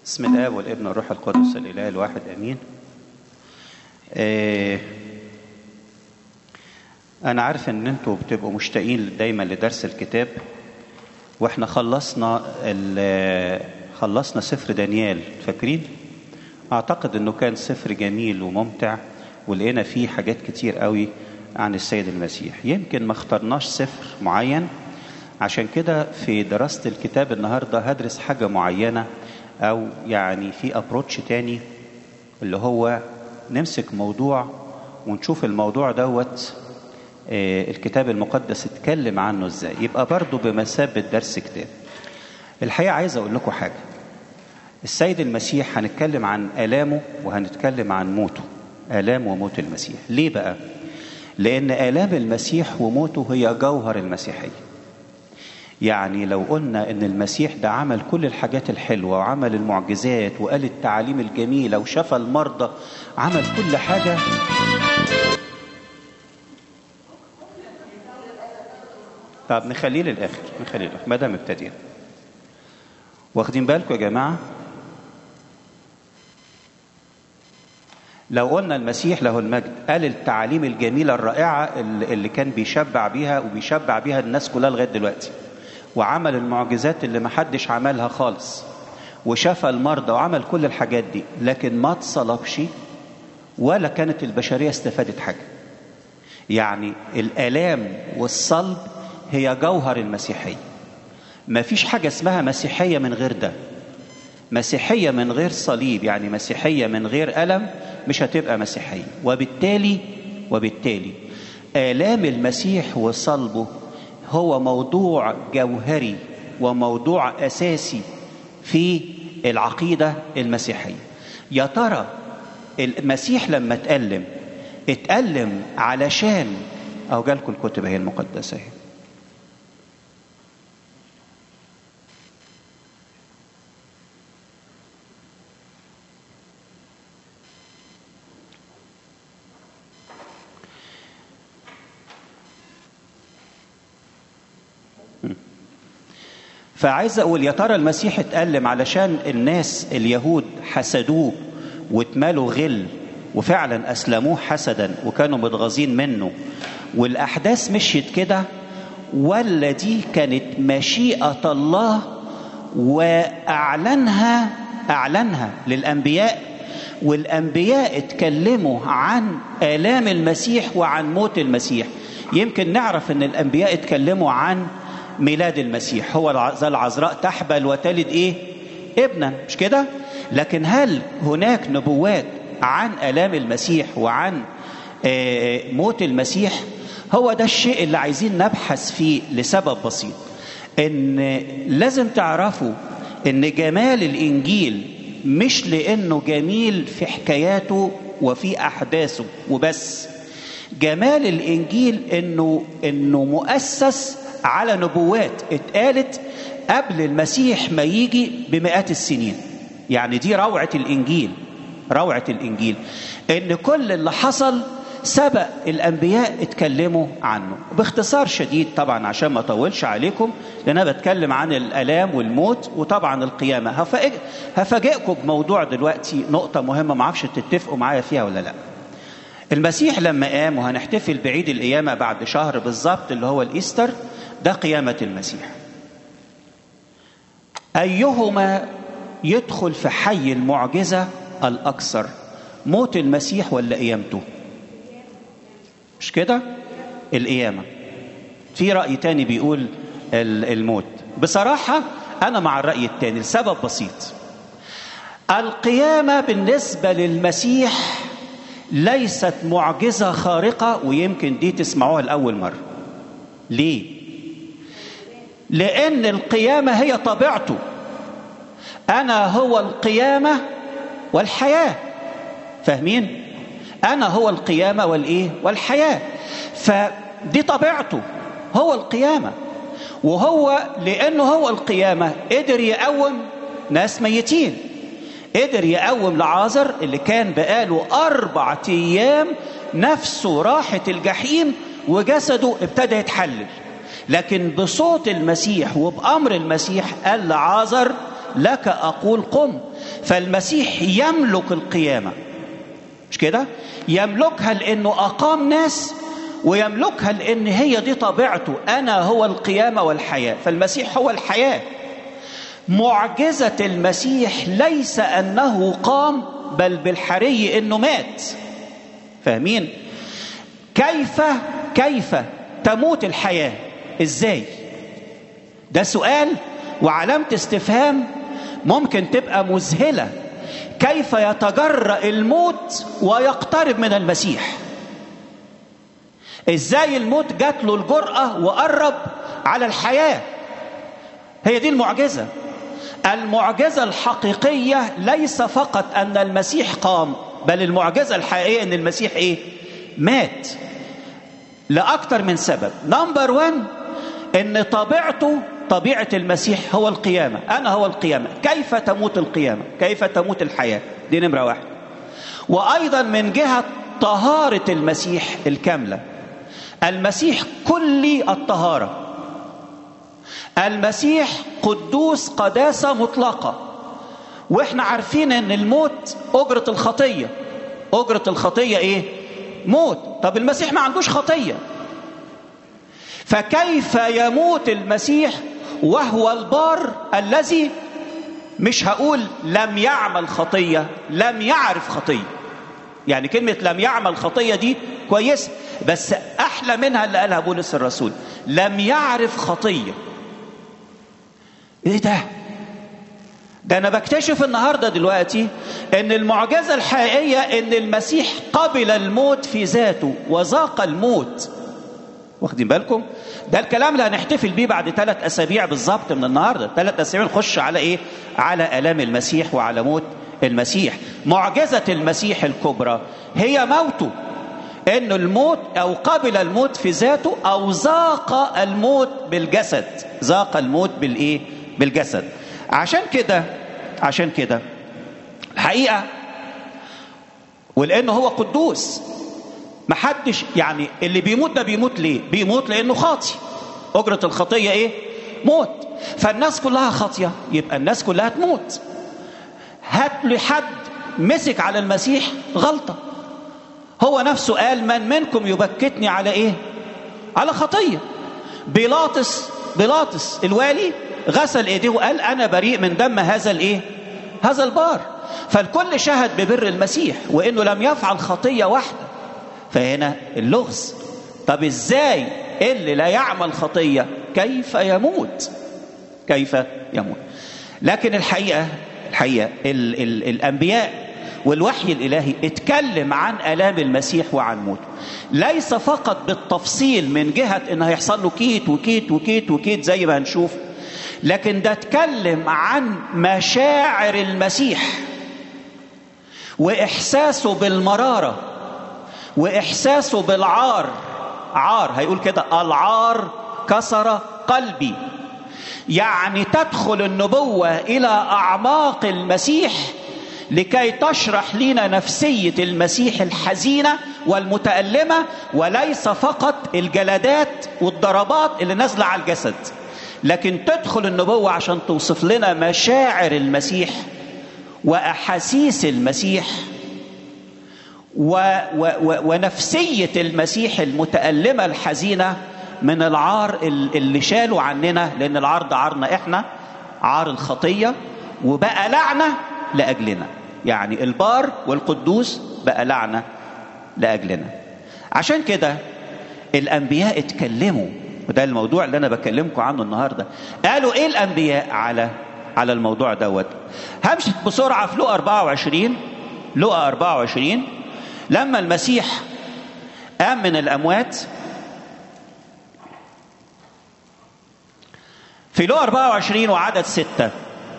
بسم الله والابن والروح القدس الاله الواحد امين آه، انا عارف ان انتوا بتبقوا مشتاقين دايما لدرس الكتاب واحنا خلصنا ال- خلصنا سفر دانيال فاكرين اعتقد انه كان سفر جميل وممتع ولقينا فيه حاجات كتير قوي عن السيد المسيح يمكن ما اخترناش سفر معين عشان كده في دراسة الكتاب النهاردة هدرس حاجة معينة أو يعني في أبروتش تاني اللي هو نمسك موضوع ونشوف الموضوع دوت آه، الكتاب المقدس اتكلم عنه ازاي يبقى برضه بمثابة درس كتاب الحقيقة عايز أقول لكم حاجة السيد المسيح هنتكلم عن آلامه وهنتكلم عن موته آلام وموت المسيح ليه بقى؟ لأن آلام المسيح وموته هي جوهر المسيحية يعني لو قلنا ان المسيح ده عمل كل الحاجات الحلوه وعمل المعجزات وقال التعاليم الجميله وشفى المرضى عمل كل حاجه طب نخليه للاخر نخليه للاخر ما دام ابتدينا واخدين بالكم يا جماعه لو قلنا المسيح له المجد قال التعاليم الجميله الرائعه اللي اللي كان بيشبع بيها وبيشبع بيها الناس كلها لغايه دلوقتي وعمل المعجزات اللي محدش عملها خالص وشفى المرضى وعمل كل الحاجات دي لكن ما اتصلبش ولا كانت البشريه استفادت حاجه يعني الالام والصلب هي جوهر المسيحيه ما فيش حاجه اسمها مسيحيه من غير ده مسيحيه من غير صليب يعني مسيحيه من غير الم مش هتبقى مسيحيه وبالتالي وبالتالي الام المسيح وصلبه هو موضوع جوهري وموضوع اساسي في العقيده المسيحيه يا ترى المسيح لما اتألم اتألم علشان أو جالكم الكتب هي المقدسة اهي فعايز اقول يا ترى المسيح اتألم علشان الناس اليهود حسدوه واتملوا غل وفعلا اسلموه حسدا وكانوا متغاظين منه والاحداث مشيت كده ولا دي كانت مشيئة الله واعلنها اعلنها للانبياء والانبياء اتكلموا عن الام المسيح وعن موت المسيح يمكن نعرف ان الانبياء اتكلموا عن ميلاد المسيح هو ذا العذراء تحبل وتلد ايه ابنا مش كده لكن هل هناك نبوات عن الام المسيح وعن آه، موت المسيح هو ده الشيء اللي عايزين نبحث فيه لسبب بسيط ان لازم تعرفوا ان جمال الانجيل مش لانه جميل في حكاياته وفي احداثه وبس جمال الانجيل انه انه مؤسس على نبوات اتقالت قبل المسيح ما يجي بمئات السنين يعني دي روعه الانجيل روعه الانجيل ان كل اللي حصل سبق الانبياء اتكلموا عنه باختصار شديد طبعا عشان ما اطولش عليكم لان انا بتكلم عن الالام والموت وطبعا القيامه هفاجئ هفاجئكم بموضوع دلوقتي نقطه مهمه ما اعرفش تتفقوا معايا فيها ولا لا المسيح لما قام وهنحتفل بعيد القيامه بعد شهر بالظبط اللي هو الايستر ده قيامه المسيح ايهما يدخل في حي المعجزه الاكثر موت المسيح ولا قيامته مش كده القيامه في راي تاني بيقول ال- الموت بصراحه انا مع الراي التاني لسبب بسيط القيامه بالنسبه للمسيح ليست معجزه خارقه ويمكن دي تسمعوها لاول مره ليه لان القيامه هي طبيعته انا هو القيامه والحياه فاهمين انا هو القيامه والايه والحياه فدي طبيعته هو القيامه وهو لانه هو القيامه قدر يقوم ناس ميتين قدر يقوم لعازر اللي كان بقاله أربعة أيام نفسه راحت الجحيم وجسده ابتدى يتحلل لكن بصوت المسيح وبأمر المسيح قال لعازر لك أقول قم فالمسيح يملك القيامة مش كده يملكها لأنه أقام ناس ويملكها لأن هي دي طبيعته أنا هو القيامة والحياة فالمسيح هو الحياة معجزة المسيح ليس أنه قام بل بالحري أنه مات فاهمين كيف كيف تموت الحياة ازاي ده سؤال وعلامة استفهام ممكن تبقى مذهلة كيف يتجرأ الموت ويقترب من المسيح ازاي الموت جات له الجرأة وقرب على الحياة هي دي المعجزة المعجزة الحقيقية ليس فقط أن المسيح قام بل المعجزة الحقيقية أن المسيح إيه؟ مات لأكثر من سبب نمبر وان أن طبيعته طبيعة المسيح هو القيامة أنا هو القيامة كيف تموت القيامة كيف تموت الحياة دي نمرة واحد وأيضا من جهة طهارة المسيح الكاملة المسيح كلي الطهارة المسيح قدوس قداسة مطلقة واحنا عارفين ان الموت أجرة الخطية أجرة الخطية ايه موت طب المسيح ما عندوش خطية فكيف يموت المسيح وهو البار الذي مش هقول لم يعمل خطية لم يعرف خطية يعني كلمة لم يعمل خطية دي كويس بس أحلى منها اللي قالها بولس الرسول لم يعرف خطية ايه ده ده انا بكتشف النهارده دلوقتي ان المعجزه الحقيقيه ان المسيح قبل الموت في ذاته وذاق الموت واخدين بالكم ده الكلام اللي هنحتفل بيه بعد ثلاث اسابيع بالظبط من النهارده ثلاث اسابيع نخش على ايه على الام المسيح وعلى موت المسيح معجزه المسيح الكبرى هي موته انه الموت او قبل الموت في ذاته او ذاق الموت بالجسد ذاق الموت بالايه بالجسد عشان كده عشان كده الحقيقه ولانه هو قدوس محدش يعني اللي بيموت ده بيموت ليه بيموت لانه خاطي اجره الخطيه ايه موت فالناس كلها خاطيه يبقى الناس كلها تموت هات لي حد مسك على المسيح غلطه هو نفسه قال من منكم يبكتني على ايه على خطيه بيلاطس بيلاطس الوالي غسل ايديه وقال انا بريء من دم هذا الايه هذا البار فالكل شهد ببر المسيح وانه لم يفعل خطيه واحده فهنا اللغز طب ازاي اللي لا يعمل خطيه كيف يموت كيف يموت لكن الحقيقه الحقيقه ال ال الانبياء والوحي الالهي اتكلم عن الام المسيح وعن موته ليس فقط بالتفصيل من جهه ان هيحصل له كيت وكيت وكيت وكيت زي ما هنشوف لكن ده اتكلم عن مشاعر المسيح واحساسه بالمراره واحساسه بالعار عار هيقول كده العار كسر قلبي يعني تدخل النبوه الى اعماق المسيح لكي تشرح لنا نفسيه المسيح الحزينه والمتالمه وليس فقط الجلدات والضربات اللي نازله على الجسد لكن تدخل النبوه عشان توصف لنا مشاعر المسيح واحاسيس المسيح و و و ونفسيه المسيح المتالمه الحزينه من العار اللي شالوا عننا لان العار ده عارنا احنا عار الخطيه وبقى لعنه لاجلنا يعني البار والقدوس بقى لعنه لاجلنا عشان كده الانبياء اتكلموا وده الموضوع اللي انا بكلمكم عنه النهارده قالوا ايه الانبياء على على الموضوع دوت همشي بسرعه في لقا 24 لقا 24 لما المسيح قام من الاموات في لقا 24 وعدد ستة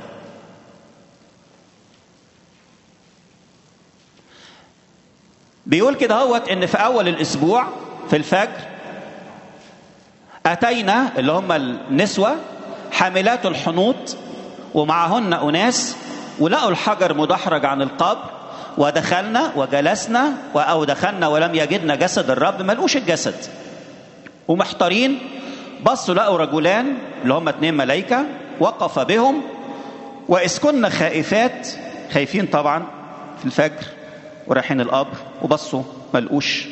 بيقول كده هوت ان في اول الاسبوع في الفجر اتينا اللي هم النسوه حاملات الحنوط ومعهن اناس ولقوا الحجر مدحرج عن القبر ودخلنا وجلسنا او دخلنا ولم يجدنا جسد الرب ما لقوش الجسد ومحتارين بصوا لقوا رجلان اللي هم اتنين ملائكه وقف بهم وإذ كنا خائفات خايفين طبعا في الفجر ورايحين القبر وبصوا ما لقوش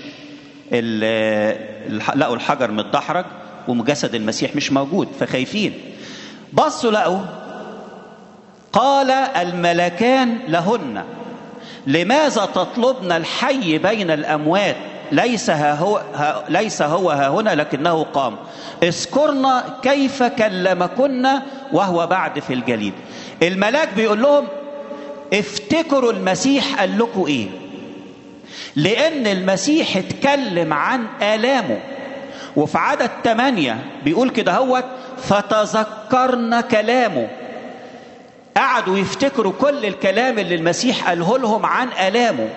لقوا الحجر متدحرج وجسد المسيح مش موجود فخايفين بصوا لقوا قال الملكان لهن لماذا تطلبن الحي بين الاموات ليس ها هو ها ليس هو ها هنا لكنه قام اذكرنا كيف كلمكن وهو بعد في الجليد الملاك بيقول لهم افتكروا المسيح قال لكم ايه لان المسيح اتكلم عن الامه وفي عدد ثمانية بيقول كده هوت فتذكرنا كلامه قعدوا يفتكروا كل الكلام اللي المسيح قاله لهم عن الامه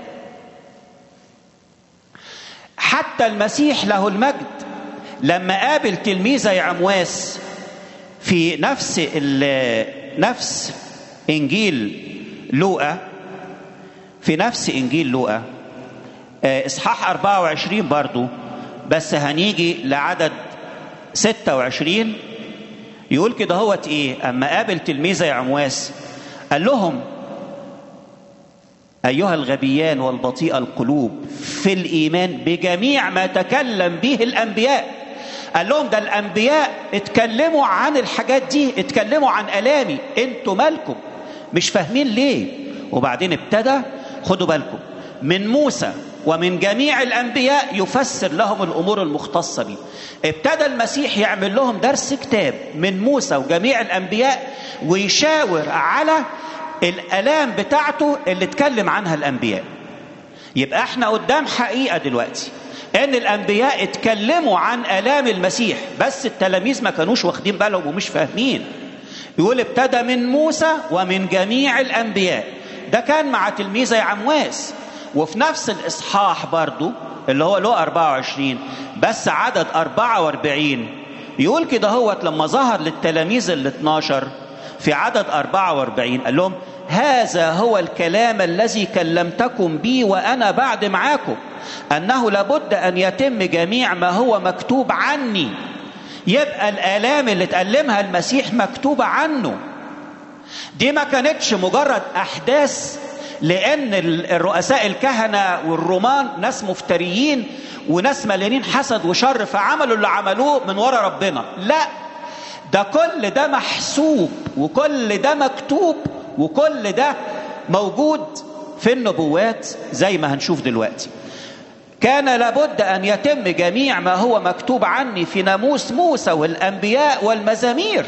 حتى المسيح له المجد لما قابل تلميذه عمواس في نفس نفس انجيل لوقا في نفس انجيل لوقا اصحاح 24 برضو بس هنيجي لعدد 26 يقول كده هوت ايه اما قابل تلميذه عمواس قال لهم ايها الغبيان والبطيء القلوب في الايمان بجميع ما تكلم به الانبياء قال لهم ده الانبياء اتكلموا عن الحاجات دي اتكلموا عن الامي انتوا مالكم مش فاهمين ليه وبعدين ابتدى خدوا بالكم من موسى ومن جميع الانبياء يفسر لهم الامور المختصه بيه ابتدى المسيح يعمل لهم درس كتاب من موسى وجميع الانبياء ويشاور على الالام بتاعته اللي اتكلم عنها الانبياء يبقى احنا قدام حقيقه دلوقتي ان الانبياء اتكلموا عن الام المسيح بس التلاميذ ما كانوش واخدين بالهم ومش فاهمين يقول ابتدى من موسى ومن جميع الانبياء ده كان مع تلميذه عمواس وفي نفس الاصحاح برضو اللي هو له 24 بس عدد 44 يقول كده هوت لما ظهر للتلاميذ ال 12 في عدد 44 قال لهم هذا هو الكلام الذي كلمتكم به وانا بعد معاكم انه لابد ان يتم جميع ما هو مكتوب عني يبقى الالام اللي اتألمها المسيح مكتوبه عنه دي ما كانتش مجرد احداث لان الرؤساء الكهنه والرومان ناس مفتريين وناس مليانين حسد وشر فعملوا اللي عملوه من ورا ربنا لا ده كل ده محسوب وكل ده مكتوب وكل ده موجود في النبوات زي ما هنشوف دلوقتي كان لابد ان يتم جميع ما هو مكتوب عني في ناموس موسى والانبياء والمزامير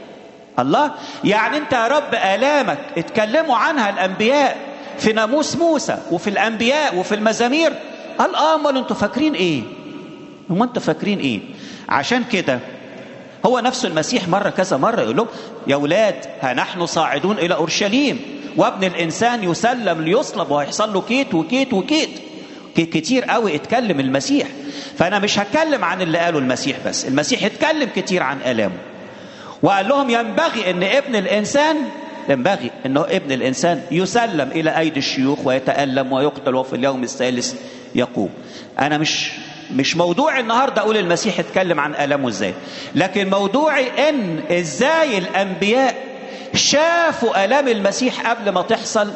الله يعني انت يا رب الامك اتكلموا عنها الانبياء في ناموس موسى وفي الانبياء وفي المزامير قال اه امال انتوا فاكرين ايه هم انتوا فاكرين ايه عشان كده هو نفسه المسيح مرة كذا مرة يقول لهم يا ولاد ها نحن صاعدون إلى أورشليم وابن الإنسان يسلم ليصلب وهيحصل له كيت وكيت وكيت كتير قوي اتكلم المسيح فأنا مش هتكلم عن اللي قاله المسيح بس المسيح اتكلم كتير عن آلامه وقال لهم ينبغي أن ابن الإنسان ينبغي أنه ابن الإنسان يسلم إلى أيدي الشيوخ ويتألم ويقتل وفي اليوم الثالث يقوم أنا مش مش موضوع النهارده اقول المسيح اتكلم عن الامه ازاي لكن موضوعي ان ازاي الانبياء شافوا الام المسيح قبل ما تحصل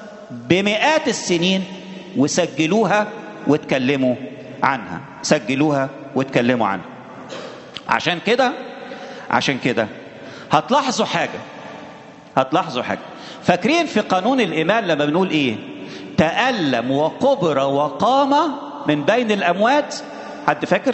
بمئات السنين وسجلوها واتكلموا عنها سجلوها واتكلموا عنها عشان كده عشان كده هتلاحظوا حاجه هتلاحظوا حاجه فاكرين في قانون الايمان لما بنقول ايه تألم وقبر وقام من بين الأموات حد فاكر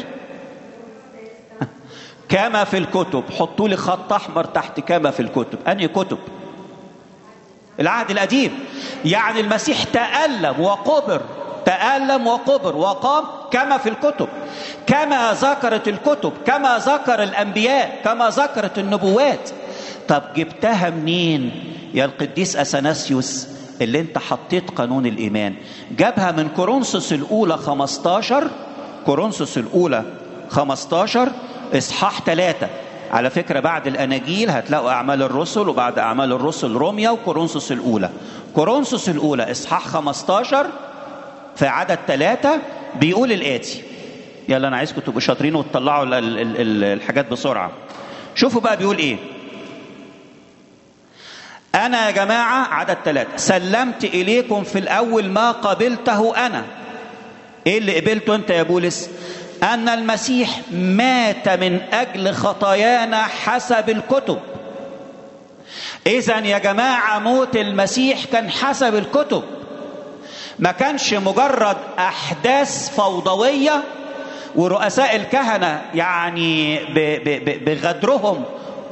كما في الكتب حطوا لي خط أحمر تحت كما في الكتب أنهي كتب العهد القديم يعني المسيح تألم وقبر تألم وقبر وقام كما في الكتب كما ذكرت الكتب كما ذكر الأنبياء كما ذكرت النبوات طب جبتها منين يا القديس أثناسيوس اللي انت حطيت قانون الايمان جابها من كورنثوس الاولى 15 كورنثوس الاولى 15 اصحاح 3 على فكره بعد الاناجيل هتلاقوا اعمال الرسل وبعد اعمال الرسل روميا وكورنثوس الاولى كورنثوس الاولى اصحاح 15 في عدد 3 بيقول الاتي يلا انا عايزكم تبقوا شاطرين وتطلعوا الحاجات بسرعه شوفوا بقى بيقول ايه أنا يا جماعة عدد ثلاثة سلمت إليكم في الأول ما قبلته أنا إيه اللي قبلته أنت يا بولس أن المسيح مات من أجل خطايانا حسب الكتب إذا يا جماعة موت المسيح كان حسب الكتب ما كانش مجرد أحداث فوضوية ورؤساء الكهنة يعني بغدرهم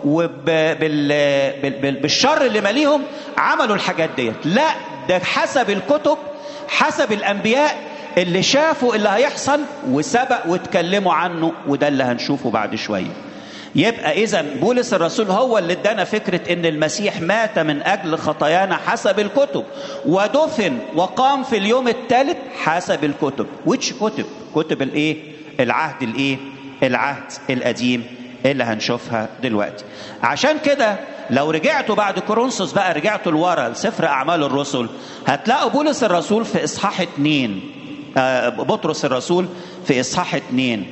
وبالشر اللي ماليهم عملوا الحاجات ديت لا ده حسب الكتب حسب الانبياء اللي شافوا اللي هيحصل وسبق واتكلموا عنه وده اللي هنشوفه بعد شويه يبقى اذا بولس الرسول هو اللي ادانا فكره ان المسيح مات من اجل خطايانا حسب الكتب ودفن وقام في اليوم الثالث حسب الكتب ويتش كتب كتب الايه العهد الايه العهد القديم اللي هنشوفها دلوقتي عشان كده لو رجعتوا بعد كورنثوس بقى رجعتوا لورا لسفر اعمال الرسل هتلاقوا بولس الرسول في اصحاح اتنين آه بطرس الرسول في اصحاح اتنين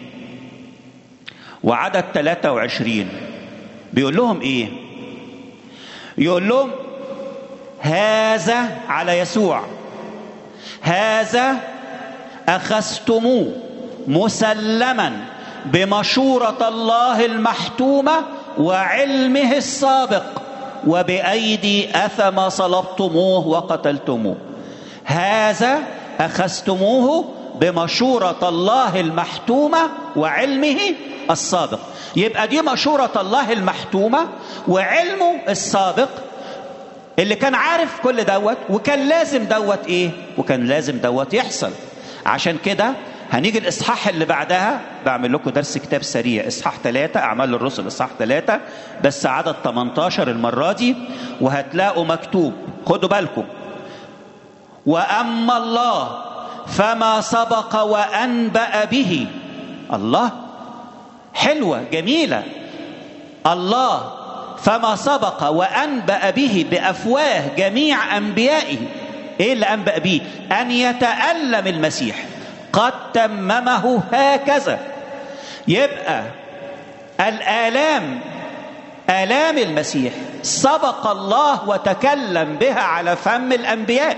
وعدد 23 بيقول لهم ايه يقول لهم هذا على يسوع هذا اخذتموه مسلما بمشورة الله المحتومة وعلمه السابق وبأيدي أثم صلبتموه وقتلتموه هذا أخذتموه بمشورة الله المحتومة وعلمه السابق يبقى دي مشورة الله المحتومة وعلمه السابق اللي كان عارف كل دوت وكان لازم دوت ايه وكان لازم دوت يحصل عشان كده هنيجي الاصحاح اللي بعدها بعمل لكم درس كتاب سريع اصحاح ثلاثة اعمال الرسل اصحاح ثلاثة بس عدد 18 المرة دي وهتلاقوا مكتوب خدوا بالكم واما الله فما سبق وانبأ به الله حلوة جميلة الله فما سبق وأنبأ به بأفواه جميع أنبيائه إيه اللي أنبأ به أن يتألم المسيح قد تممه هكذا يبقى الآلام آلام المسيح سبق الله وتكلم بها على فم الأنبياء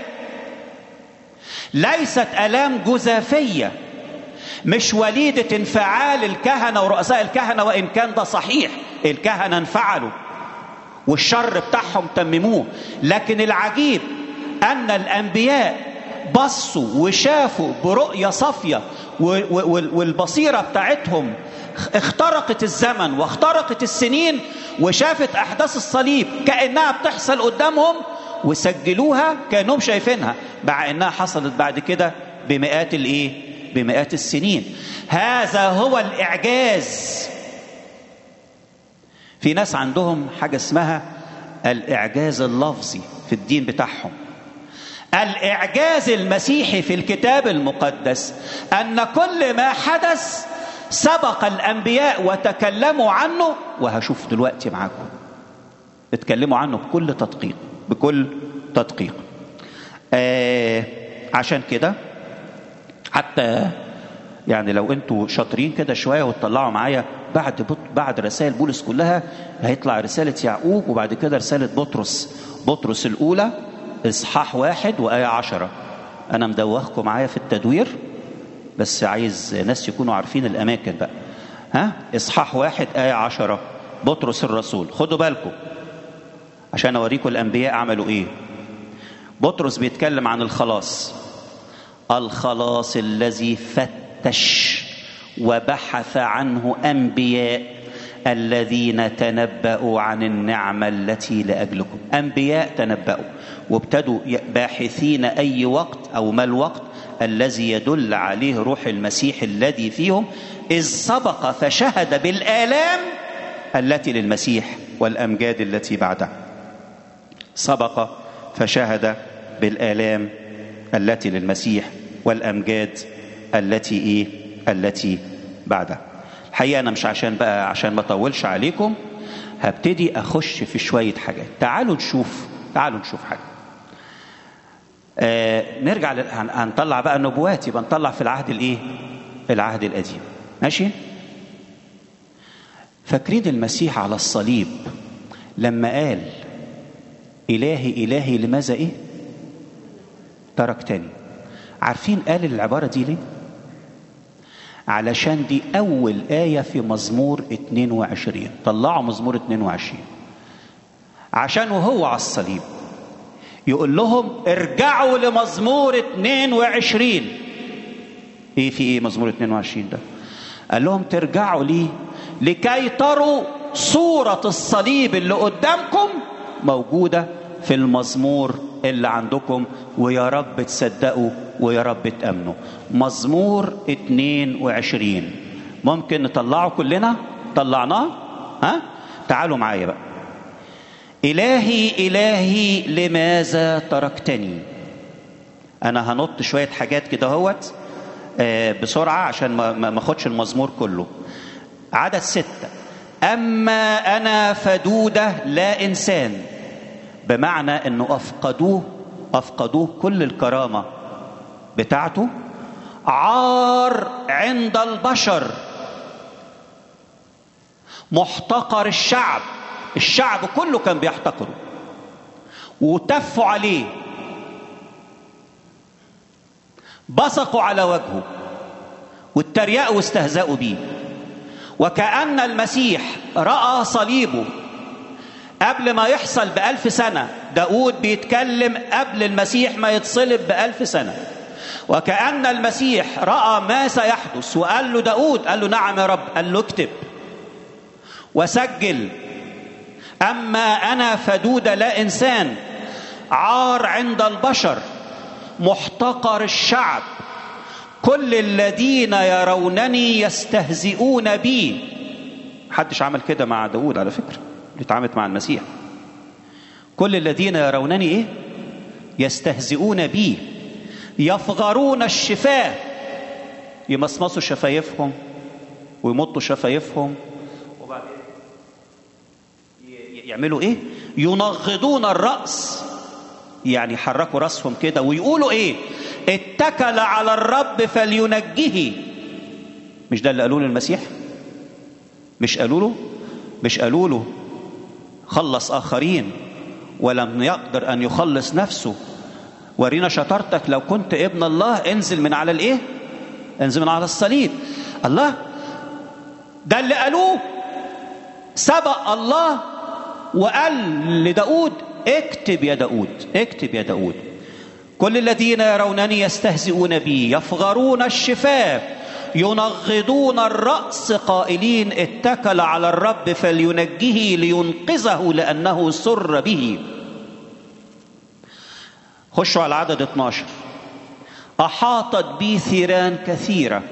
ليست آلام جزافية مش وليدة انفعال الكهنة ورؤساء الكهنة وإن كان ده صحيح الكهنة انفعلوا والشر بتاعهم تمموه لكن العجيب أن الأنبياء بصوا وشافوا برؤية صافية والبصيرة بتاعتهم اخترقت الزمن واخترقت السنين وشافت أحداث الصليب كأنها بتحصل قدامهم وسجلوها كأنهم شايفينها مع أنها حصلت بعد كده بمئات الإيه؟ بمئات السنين هذا هو الإعجاز في ناس عندهم حاجة اسمها الإعجاز اللفظي في الدين بتاعهم الإعجاز المسيحي في الكتاب المقدس أن كل ما حدث سبق الأنبياء وتكلموا عنه وهشوف دلوقتي معاكم اتكلموا عنه بكل تدقيق بكل تدقيق آه عشان كده حتى يعني لو انتوا شاطرين كده شويه وتطلعوا معايا بعد بط... بعد رسائل بولس كلها هيطلع رساله يعقوب وبعد كده رساله بطرس بطرس الاولى اصحاح واحد وايه عشرة انا مدوخكم معايا في التدوير بس عايز ناس يكونوا عارفين الاماكن بقى ها اصحاح واحد ايه عشرة بطرس الرسول خدوا بالكم عشان اوريكم الانبياء عملوا ايه بطرس بيتكلم عن الخلاص الخلاص الذي فتش وبحث عنه انبياء الذين تنبأوا عن النعمة التي لأجلكم أنبياء تنبأوا وابتدوا باحثين أي وقت أو ما الوقت الذي يدل عليه روح المسيح الذي فيهم إذ سبق فشهد بالآلام التي للمسيح والأمجاد التي بعدها سبق فشهد بالآلام التي للمسيح والأمجاد التي إيه التي بعدها الحقيقة أنا مش عشان بقى عشان ما أطولش عليكم هبتدي أخش في شوية حاجات تعالوا نشوف تعالوا نشوف حاجة آه نرجع لل... هنطلع بقى النبوات يبقى نطلع في العهد الايه العهد القديم ماشي فاكرين المسيح على الصليب لما قال إلهي إلهي لماذا إيه تركتني عارفين قال العبارة دي ليه علشان دي أول آية في مزمور 22 طلعوا مزمور 22 عشان وهو على الصليب يقول لهم ارجعوا لمزمور 22 ايه في ايه مزمور 22 ده قال لهم ترجعوا ليه لكي تروا صورة الصليب اللي قدامكم موجودة في المزمور اللي عندكم ويا رب تصدقوا ويا رب تأمنوا مزمور 22 ممكن نطلعه كلنا طلعناه ها تعالوا معايا بقى إلهي إلهي لماذا تركتني أنا هنط شوية حاجات كده هوت آه بسرعة عشان ما اخدش المزمور كله عدد ستة أما أنا فدودة لا إنسان بمعنى أنه أفقدوه أفقدوه كل الكرامة بتاعته عار عند البشر محتقر الشعب الشعب كله كان بيحتقره وتفوا عليه بصقوا على وجهه واتريقوا واستهزأوا بيه وكأن المسيح رأى صليبه قبل ما يحصل بألف سنة داود بيتكلم قبل المسيح ما يتصلب بألف سنة وكأن المسيح رأى ما سيحدث وقال له داود قال له نعم يا رب قال له اكتب وسجل أما أنا فدود لا إنسان عار عند البشر محتقر الشعب كل الذين يرونني يستهزئون بي محدش عمل كده مع داود على فكرة اللي اتعاملت مع المسيح كل الذين يرونني ايه يستهزئون بي يفغرون الشفاه يمصمصوا شفايفهم ويمطوا شفايفهم وبعدين يعملوا ايه ينغضون الرأس يعني يحركوا راسهم كده ويقولوا ايه اتكل على الرب فلينجيه مش ده اللي قالوه للمسيح مش قالوا له مش قالوا له خلص اخرين ولم يقدر ان يخلص نفسه ورينا شطارتك لو كنت ابن الله انزل من على الايه انزل من على الصليب الله ده اللي قالوه سبق الله وقال لداود اكتب يا داود اكتب يا داود كل الذين يرونني يستهزئون بي يفغرون الشفاه ينغضون الرأس قائلين اتكل على الرب فلينجه لينقذه لأنه سر به خشوا على عدد 12 أحاطت بي ثيران كثيرة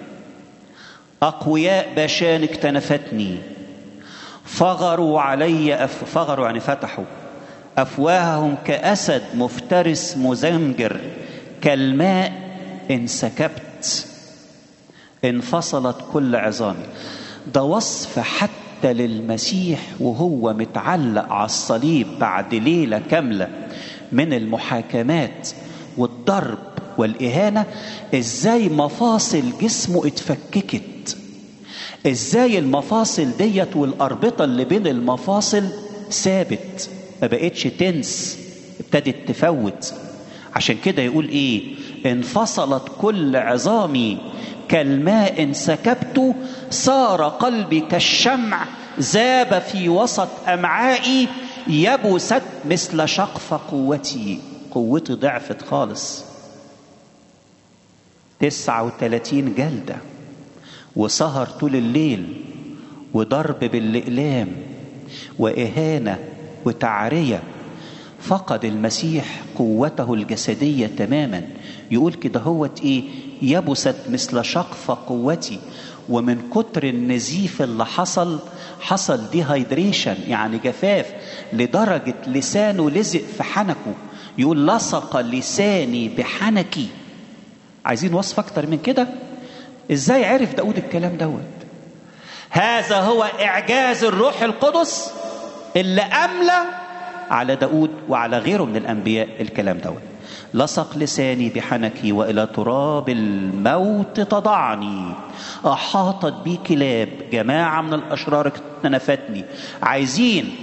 أقوياء باشان اكتنفتني فغروا علي أف... فغروا يعني فتحوا أفواههم كأسد مفترس مزمجر كالماء انسكبت انفصلت كل عظامي ده وصف حتى للمسيح وهو متعلق على الصليب بعد ليلة كاملة من المحاكمات والضرب والإهانة إزاي مفاصل جسمه اتفككت إزاي المفاصل ديت والأربطة اللي بين المفاصل ثابت ما بقتش تنس ابتدت تفوت عشان كده يقول ايه انفصلت كل عظامي كالماء انسكبت صار قلبي كالشمع ذاب في وسط امعائي يبست مثل شقف قوتي قوتي ضعفت خالص تسعة وثلاثين جلدة وسهر طول الليل وضرب بالإقلام وإهانة وتعرية فقد المسيح قوته الجسدية تماما يقول كده هوت ايه يبست مثل شقف قوتي ومن كتر النزيف اللي حصل حصل ديهايدريشن يعني جفاف لدرجة لسانه لزق في حنكه يقول لصق لساني بحنكي عايزين وصف اكتر من كده ازاي عرف داود الكلام دوت هذا هو اعجاز الروح القدس اللي املى على داود وعلى غيره من الانبياء الكلام دوت لصق لساني بحنكي والى تراب الموت تضعني احاطت بي كلاب جماعه من الاشرار اكتنفتني عايزين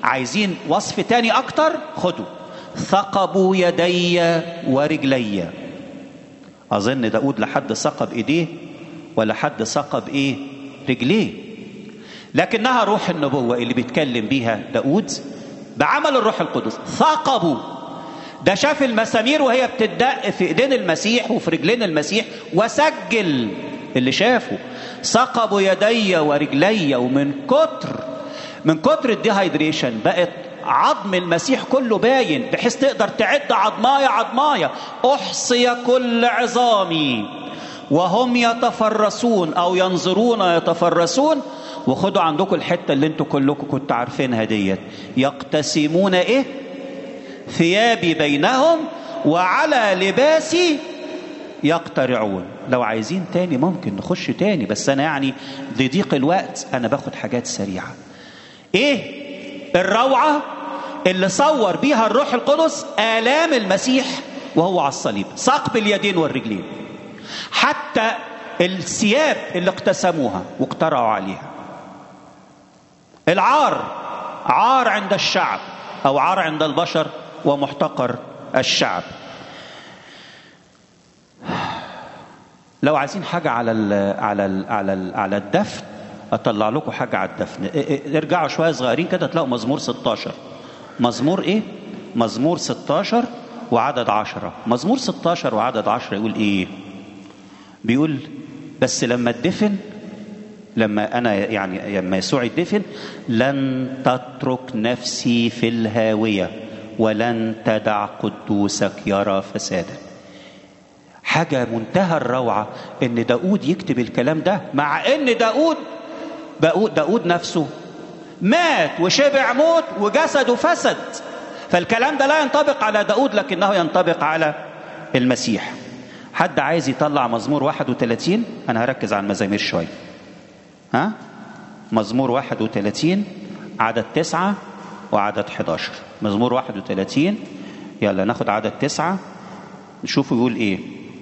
عايزين وصف تاني اكتر خدوا ثقبوا يدي ورجلي اظن داود لحد ثقب ايديه ولا حد ثقب ايه رجليه لكنها روح النبوة اللي بيتكلم بيها داود بعمل الروح القدس ثقبوا ده شاف المسامير وهي بتدق في ايدين المسيح وفي رجلين المسيح وسجل اللي شافه ثقبوا يدي ورجلي ومن كتر من كتر الديهايدريشن بقت عظم المسيح كله باين بحيث تقدر تعد عظمايه عظمايه احصي كل عظامي وهم يتفرسون او ينظرون يتفرسون وخدوا عندكم الحته اللي انتوا كلكم كنتوا عارفينها ديت يقتسمون ايه ثيابي بينهم وعلى لباسي يقترعون لو عايزين تاني ممكن نخش تاني بس انا يعني لضيق الوقت انا باخد حاجات سريعه ايه الروعه اللي صور بيها الروح القدس الام المسيح وهو على الصليب ثقب اليدين والرجلين حتى الثياب اللي اقتسموها واقترعوا عليها العار عار عند الشعب او عار عند البشر ومحتقر الشعب لو عايزين حاجه على ال على ال على ال على الدفن اطلع لكم حاجه على الدفن ارجعوا شويه صغيرين كده تلاقوا مزمور 16 مزمور ايه مزمور 16 وعدد عشرة مزمور 16 وعدد عشرة يقول ايه بيقول بس لما اتدفن لما انا يعني لما يسوع يدفن لن تترك نفسي في الهاويه ولن تدع قدوسك يرى فسادا حاجه منتهى الروعه ان داود يكتب الكلام ده مع ان داود داود نفسه مات وشبع موت وجسده فسد فالكلام ده لا ينطبق على داود لكنه ينطبق على المسيح حد عايز يطلع مزمور 31 انا هركز على المزامير شويه ها مزمور 31 عدد تسعة وعدد 11 مزمور 31 يلا ناخد عدد تسعة نشوفه يقول ايه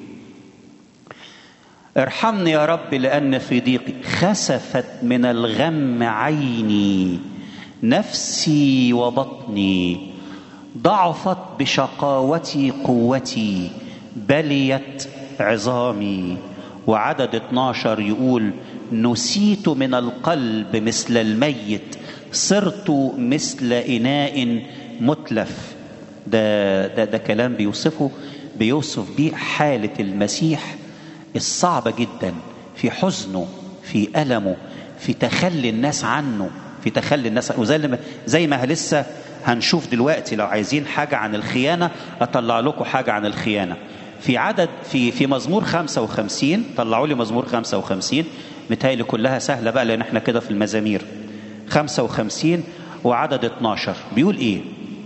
ارحمني يا رب لأن في ضيقي خسفت من الغم عيني نفسي وبطني ضعفت بشقاوتي قوتي بليت عظامي وعدد 12 يقول نسيت من القلب مثل الميت صرت مثل إناء متلف ده, ده, ده كلام بيوصفه بيوصف بيه حالة المسيح الصعبة جدا في حزنه في ألمه في تخلي الناس عنه في تخلي الناس وزي ما زي ما لسه هنشوف دلوقتي لو عايزين حاجة عن الخيانة أطلع لكم حاجة عن الخيانة في عدد في في مزمور 55 طلعوا لي مزمور 55 متهيألي كلها سهلة بقى لأن احنا كده في المزامير 55 وعدد 12 بيقول إيه؟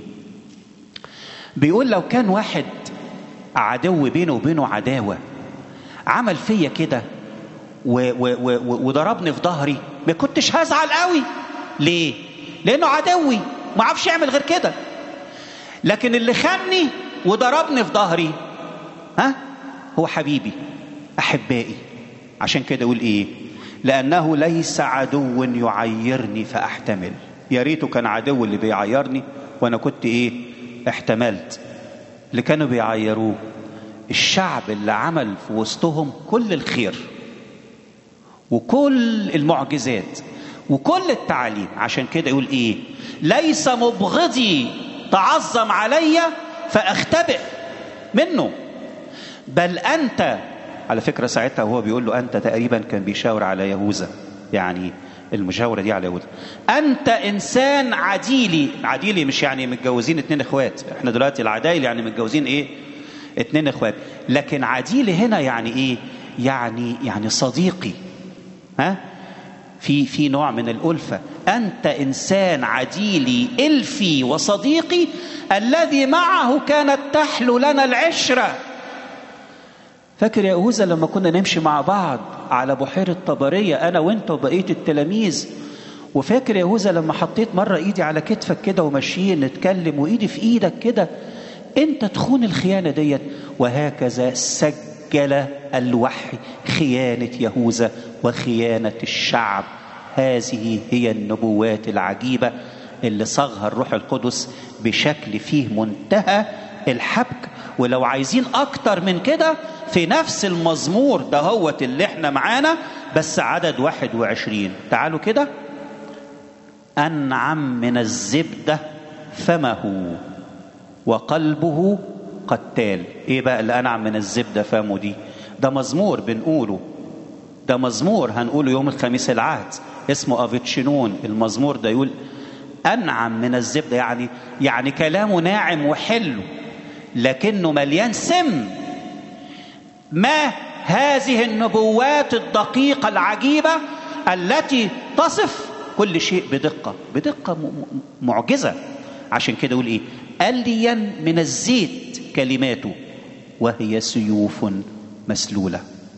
بيقول لو كان واحد عدو بينه وبينه عداوة عمل فيا كده وضربني في ظهري ما كنتش هزعل قوي ليه؟ لأنه عدوي ما عرفش يعمل غير كده لكن اللي خاني وضربني في ظهري ها هو حبيبي احبائي عشان كده اقول ايه لانه ليس عدو يعيرني فاحتمل يا ريته كان عدو اللي بيعيرني وانا كنت ايه احتملت اللي كانوا بيعيروه الشعب اللي عمل في وسطهم كل الخير وكل المعجزات وكل التعاليم عشان كده يقول ايه ليس مبغضي تعظم علي فاختبئ منه بل انت على فكره ساعتها وهو بيقول له انت تقريبا كان بيشاور على يهوذا يعني المشاوره دي على يهوذا انت انسان عديلي عديلي مش يعني متجوزين اتنين اخوات احنا دلوقتي العدايل يعني متجوزين ايه اتنين اخوات لكن عديلي هنا يعني ايه يعني يعني صديقي ها في في نوع من الألفة أنت إنسان عديلي إلفي وصديقي الذي معه كانت تحلو لنا العشرة فاكر يا يهوذا لما كنا نمشي مع بعض على بحيرة طبرية أنا وأنت وبقية التلاميذ وفاكر يا يهوذا لما حطيت مرة إيدي على كتفك كده وماشيين نتكلم وإيدي في إيدك كده أنت تخون الخيانة ديت وهكذا سجل الوحي خيانة يهوذا وخيانة الشعب هذه هي النبوات العجيبة اللي صاغها الروح القدس بشكل فيه منتهى الحبك ولو عايزين اكتر من كده في نفس المزمور ده هو اللي احنا معانا بس عدد 21 تعالوا كده انعم من الزبده فمه وقلبه قتال ايه بقى اللي انعم من الزبده فمه دي ده مزمور بنقوله ده مزمور هنقوله يوم الخميس العهد اسمه افيتشنون المزمور ده يقول انعم من الزبده يعني يعني كلامه ناعم وحلو لكنه مليان سم ما هذه النبوات الدقيقه العجيبه التي تصف كل شيء بدقه بدقه معجزه عشان كده يقول ايه اليا من الزيت كلماته وهي سيوف مسلوله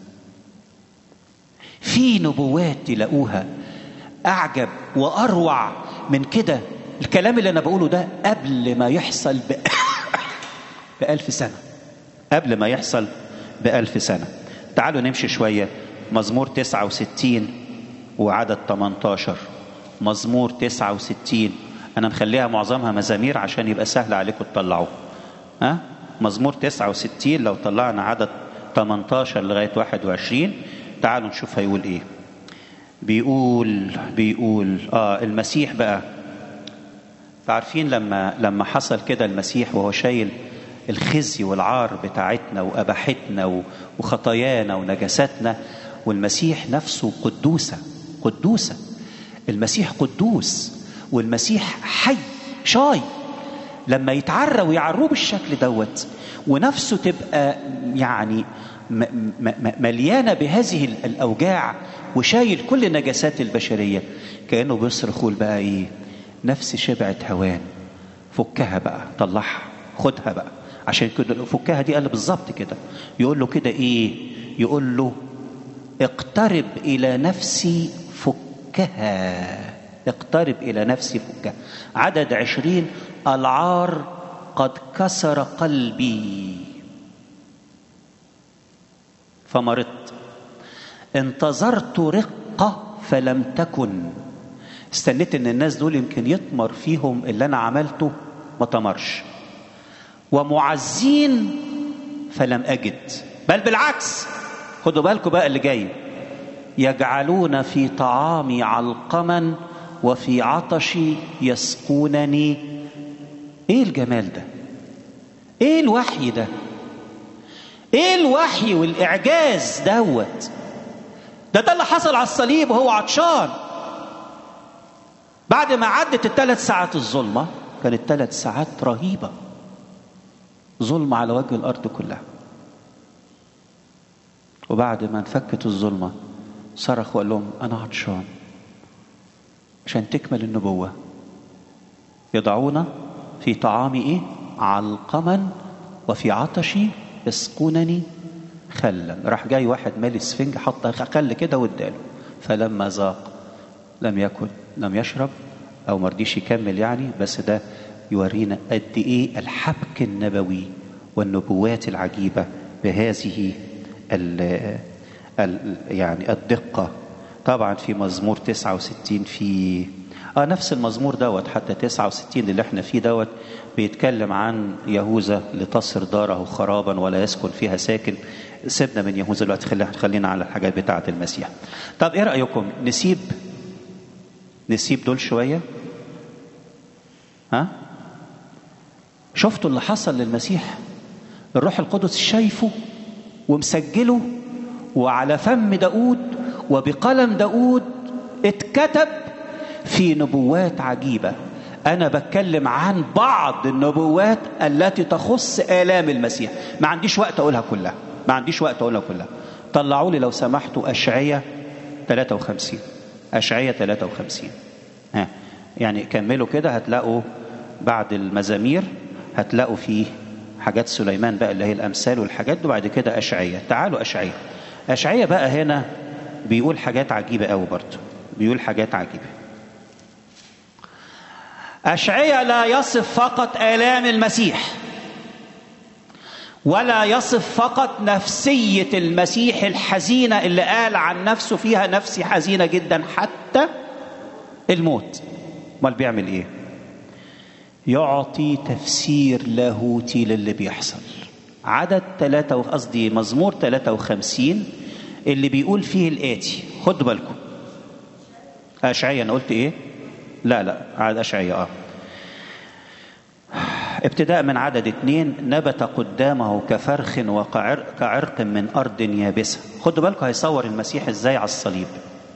في نبوات تلاقوها اعجب واروع من كده الكلام اللي انا بقوله ده قبل ما يحصل ب... بألف سنة قبل ما يحصل بألف سنة تعالوا نمشي شوية مزمور 69 وعدد 18 مزمور 69 أنا مخليها معظمها مزامير عشان يبقى سهل عليكم تطلعوه ها مزمور 69 لو طلعنا عدد 18 لغاية 21 تعالوا نشوف هيقول ايه بيقول بيقول اه المسيح بقى عارفين لما لما حصل كده المسيح وهو شايل الخزي والعار بتاعتنا واباحتنا وخطايانا ونجاساتنا والمسيح نفسه قدوسه قدوسه المسيح قدوس والمسيح حي شاي لما يتعرى ويعروه بالشكل دوت ونفسه تبقى يعني مليانه بهذه الاوجاع وشايل كل نجاسات البشريه كانه بيصرخ يقول بقى ايه نفسي شبعت هوان فكها بقى طلعها خدها بقى عشان كده فكها دي قال بالظبط كده يقول له كده ايه يقول له اقترب الى نفسي فكها اقترب الى نفسي فكها عدد عشرين العار قد كسر قلبي فمرضت انتظرت رقة فلم تكن استنيت ان الناس دول يمكن يطمر فيهم اللي انا عملته ما تمرش ومعزين فلم اجد بل بالعكس خدوا بالكم بقى اللي جاي يجعلون في طعامي علقما وفي عطشي يسقونني ايه الجمال ده ايه الوحي ده ايه الوحي والاعجاز دوت ده ده اللي حصل على الصليب وهو عطشان بعد ما عدت الثلاث ساعات الظلمه كانت ثلاث ساعات رهيبه ظلمه على وجه الارض كلها وبعد ما انفكت الظلمه صرخ وقال لهم انا عطشان عشان تكمل النبوه يضعون في طعامي ايه علقما وفي عطشي يسقونني خلا راح جاي واحد مالي السفنج حط خل كده واداله فلما ذاق لم يكن لم يشرب او ما رضيش يكمل يعني بس ده يورينا قد ايه الحبك النبوي والنبوات العجيبه بهذه ال ال يعني الدقه طبعا في مزمور 69 في اه نفس المزمور دوت حتى 69 اللي احنا فيه دوت بيتكلم عن يهوذا لتصر داره خرابا ولا يسكن فيها ساكن سيبنا من يهوذا دلوقتي خلينا خلينا على الحاجات بتاعه المسيح طب ايه رايكم نسيب نسيب دول شويه ها شفتوا اللي حصل للمسيح الروح القدس شايفه ومسجله وعلى فم داود وبقلم داود اتكتب في نبوات عجيبة أنا بتكلم عن بعض النبوات التي تخص آلام المسيح ما عنديش وقت أقولها كلها ما عنديش وقت أقولها كلها طلعوا لي لو سمحتوا أشعية 53 أشعية 53 ها يعني كملوا كده هتلاقوا بعد المزامير هتلاقوا فيه حاجات سليمان بقى اللي هي الأمثال والحاجات دي وبعد كده أشعية تعالوا أشعية أشعية بقى هنا بيقول حاجات عجيبة قوي برضه بيقول حاجات عجيبة أشعية لا يصف فقط آلام المسيح ولا يصف فقط نفسية المسيح الحزينة اللي قال عن نفسه فيها نفسي حزينة جدا حتى الموت امال بيعمل ايه يعطي تفسير لاهوتي للي بيحصل عدد ثلاثة قصدي مزمور 53 اللي بيقول فيه الآتي خد بالكم أشعية أنا قلت إيه؟ لا لا عدد أشعية آه ابتداء من عدد اثنين نبت قدامه كفرخ وكعرق من أرض يابسة خدوا بالكم هيصور المسيح ازاي على الصليب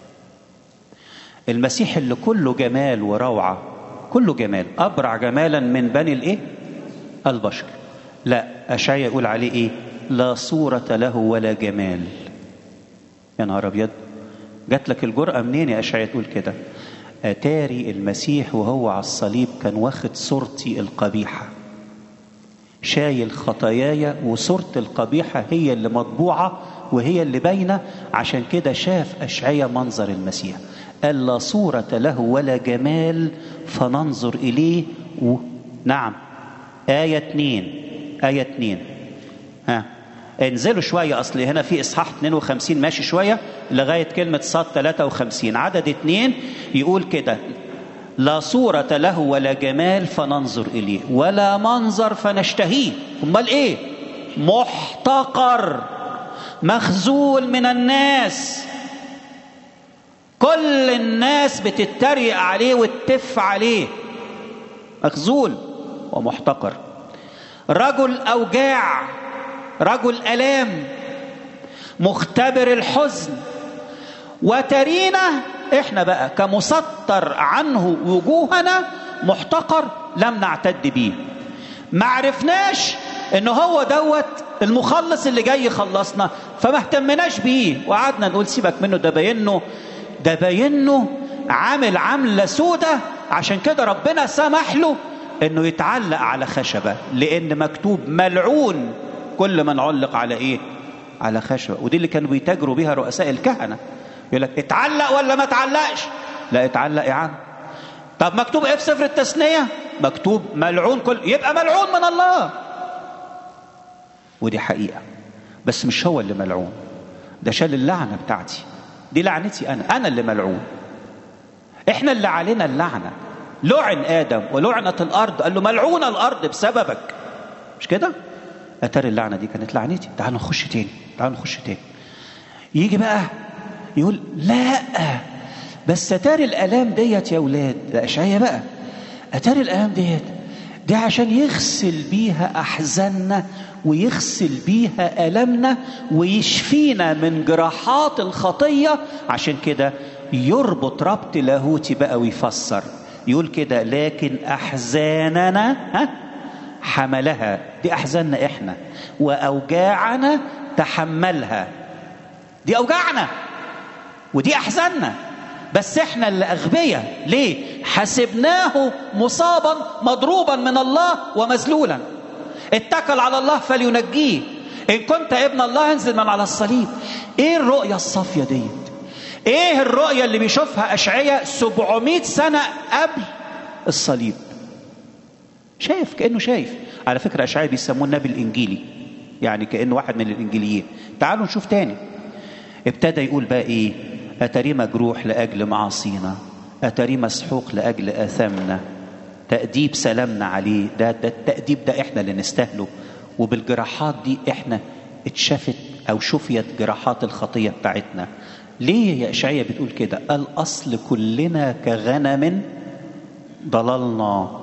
المسيح اللي كله جمال وروعة كله جمال أبرع جمالا من بني الإيه؟ البشر لا أشعيا يقول عليه إيه؟ لا صورة له ولا جمال يا نهار أبيض جات لك الجرأة منين يا أشعيا تقول كده أتاري المسيح وهو على الصليب كان واخد صورتي القبيحة شايل خطاياي وصورتي القبيحة هي اللي مطبوعة وهي اللي باينة عشان كده شاف أشعيا منظر المسيح قال لا صورة له ولا جمال فننظر إليه و... نعم آية اتنين آية اتنين ها انزلوا شوية أصل هنا في إصحاح 52 ماشي شوية لغاية كلمة صاد 53 عدد اتنين يقول كده لا صورة له ولا جمال فننظر إليه ولا منظر فنشتهيه أمال إيه محتقر مخزول من الناس كل الناس بتتريق عليه وتف عليه مخزول ومحتقر رجل أوجاع رجل ألام مختبر الحزن وترينا احنا بقى كمسطر عنه وجوهنا محتقر لم نعتد بيه ما عرفناش ان هو دوت المخلص اللي جاي يخلصنا فما اهتمناش بيه وقعدنا نقول سيبك منه ده باينه ده باينه عامل عمله سودة عشان كده ربنا سمح له انه يتعلق على خشبه لان مكتوب ملعون كل من علق على ايه على خشبه ودي اللي كانوا بيتاجروا بيها رؤساء الكهنه يقول لك اتعلق ولا ما اتعلقش لا اتعلق يا عم طب مكتوب ايه في سفر التثنيه مكتوب ملعون كل يبقى ملعون من الله ودي حقيقه بس مش هو اللي ملعون ده شال اللعنه بتاعتي دي لعنتي انا انا اللي ملعون احنا اللي علينا اللعنه لعن ادم ولعنه الارض قال له ملعونه الارض بسببك مش كده اتاري اللعنه دي كانت لعنتي تعالوا نخش تاني تعالوا نخش تاني يجي بقى يقول لا بس اتاري الالام ديت يا ولاد ده اشعيا بقى اتاري الالام ديت دي عشان يغسل بيها احزاننا ويغسل بيها المنا ويشفينا من جراحات الخطيه عشان كده يربط ربط لاهوتي بقى ويفسر يقول كده لكن احزاننا ها حملها دي احزاننا احنا واوجاعنا تحملها دي اوجاعنا ودي احزاننا بس احنا اللي اغبياء ليه حسبناه مصابا مضروبا من الله ومذلولا اتكل على الله فلينجيه ان كنت ابن الله انزل من على الصليب ايه الرؤيه الصافيه ديت ايه الرؤيه اللي بيشوفها اشعياء 700 سنه قبل الصليب شايف كانه شايف على فكره اشعياء بيسموه النبي الانجيلي يعني كانه واحد من الانجيليين تعالوا نشوف تاني ابتدى يقول بقى ايه اتري مجروح لاجل معاصينا اتري مسحوق لاجل اثامنا تاديب سلامنا عليه ده ده التاديب ده احنا اللي نستاهله وبالجراحات دي احنا اتشافت او شفيت جراحات الخطيه بتاعتنا ليه يا اشعياء بتقول كده الاصل كلنا كغنم ضللنا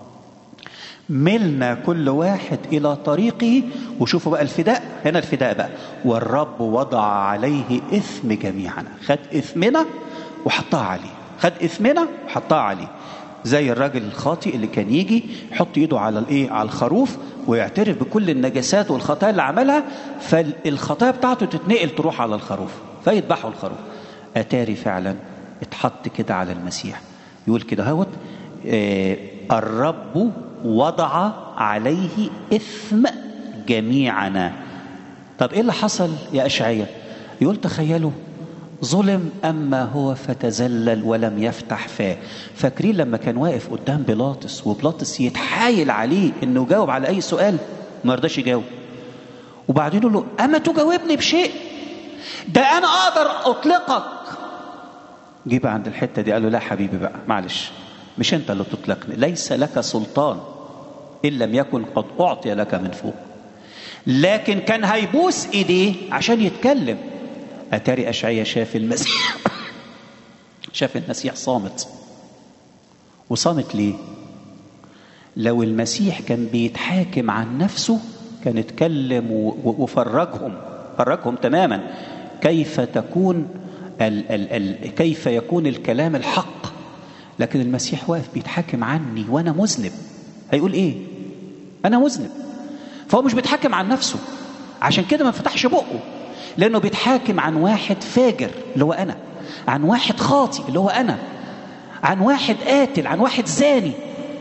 ملنا كل واحد الى طريقه وشوفوا بقى الفداء هنا الفداء بقى والرب وضع عليه اثم جميعنا خد اثمنا وحطها عليه خد اثمنا وحطها عليه زي الراجل الخاطئ اللي كان يجي يحط ايده على الايه على الخروف ويعترف بكل النجاسات والخطايا اللي عملها فالخطايا بتاعته تتنقل تروح على الخروف فيذبحوا الخروف اتاري فعلا اتحط كده على المسيح يقول كده هوت آه الرب وضع عليه اثم جميعنا طب ايه اللي حصل يا اشعياء يقول تخيلوا ظلم اما هو فتذلل ولم يفتح فاه فاكرين لما كان واقف قدام بيلاطس وبيلاطس يتحايل عليه انه يجاوب على اي سؤال ما رضاش يجاوب وبعدين يقول له اما تجاوبني بشيء ده انا اقدر اطلقك جه بقى عند الحته دي قال له لا حبيبي بقى معلش مش انت اللي تطلقني ليس لك سلطان ان لم يكن قد اعطي لك من فوق لكن كان هيبوس ايديه عشان يتكلم اتاري اشعيا شاف المسيح شاف المسيح صامت وصامت ليه لو المسيح كان بيتحاكم عن نفسه كان اتكلم وفرجهم فرجهم تماما كيف تكون ال ال ال كيف يكون الكلام الحق لكن المسيح واقف بيتحاكم عني وانا مذنب هيقول ايه انا مذنب فهو مش بيتحاكم عن نفسه عشان كده ما فتحش بقه لانه بيتحاكم عن واحد فاجر اللي هو انا عن واحد خاطي اللي هو انا عن واحد قاتل عن واحد زاني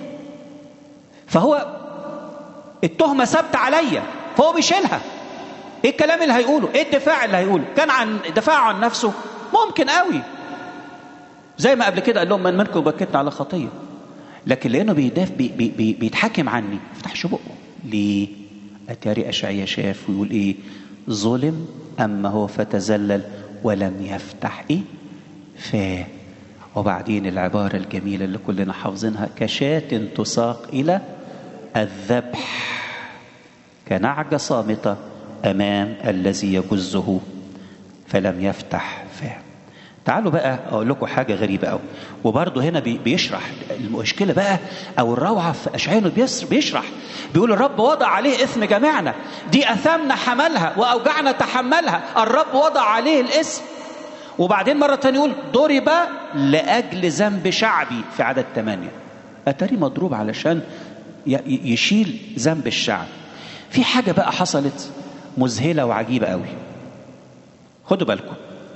فهو التهمه ثابته عليا فهو بيشيلها ايه الكلام اللي هيقوله ايه الدفاع اللي هيقوله كان عن دفاع عن نفسه ممكن قوي زي ما قبل كده قال لهم من منكم بكتنا على خطيه لكن لانه بيدافع بي بي بي بيتحاكم عني ما فتحش بقه ليه اتاري اشعيا شاف ويقول ايه ظلم اما هو فتذلل ولم يفتح ايه فاه وبعدين العباره الجميله اللي كلنا حافظينها كشاة تساق الى الذبح كنعجه صامته امام الذي يجزه فلم يفتح فاه تعالوا بقى اقول لكم حاجه غريبه قوي وبرضه هنا بيشرح المشكله بقى او الروعه في اشعياء بيشرح بيقول الرب وضع عليه اثم جميعنا دي اثامنا حملها واوجعنا تحملها الرب وضع عليه الاسم وبعدين مره ثانيه يقول ضرب لاجل ذنب شعبي في عدد ثمانيه اتاري مضروب علشان يشيل ذنب الشعب في حاجه بقى حصلت مذهله وعجيبه قوي خدوا بالكم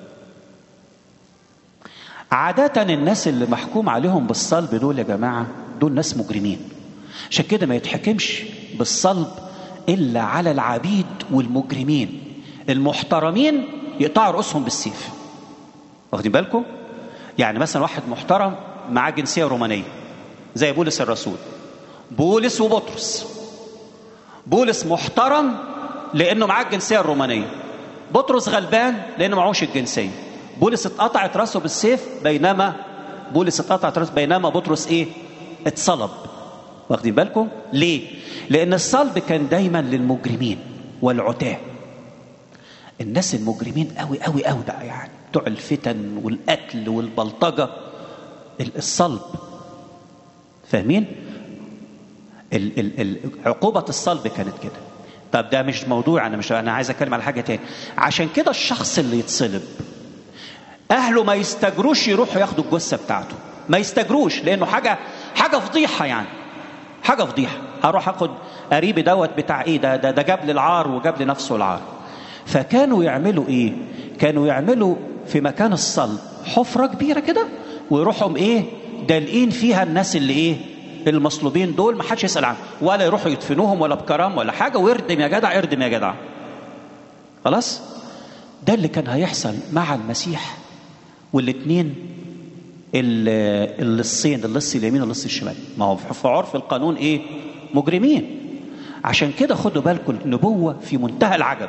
عادة الناس اللي محكوم عليهم بالصلب دول يا جماعة دول ناس مجرمين عشان كده ما يتحكمش بالصلب إلا على العبيد والمجرمين المحترمين يقطعوا رؤوسهم بالسيف واخدين بالكم؟ يعني مثلا واحد محترم معاه جنسية رومانية زي بولس الرسول بولس وبطرس بولس محترم لأنه معاه الجنسية الرومانية بطرس غلبان لأنه معهوش الجنسية بولس اتقطعت راسه بالسيف بينما بولس اتقطعت راسه بينما بطرس ايه اتصلب واخدين بالكم ليه لان الصلب كان دايما للمجرمين والعتاه الناس المجرمين قوي قوي قوي بقى يعني بتوع الفتن والقتل والبلطجه الصلب فاهمين ال ال ال عقوبه الصلب كانت كده طب ده مش موضوع انا مش انا عايز اتكلم على حاجه تاني عشان كده الشخص اللي يتصلب اهله ما يستجروش يروحوا ياخدوا الجثه بتاعته ما يستجروش لانه حاجه حاجه فضيحه يعني حاجه فضيحه هروح اخد قريبي دوت بتاع ايه ده ده, ده جاب لي العار وجاب لنفسه العار فكانوا يعملوا ايه كانوا يعملوا في مكان الصلب حفره كبيره كده ويروحوا ايه دالقين فيها الناس اللي ايه المصلوبين دول ما حدش يسال عنهم ولا يروحوا يدفنوهم ولا بكرام ولا حاجه واردم يا جدع اردم يا جدع خلاص ده اللي كان هيحصل مع المسيح والاثنين اللصين اللص اليمين واللص الشمال ما هو في عرف القانون ايه مجرمين عشان كده خدوا بالكم النبوه في منتهى العجب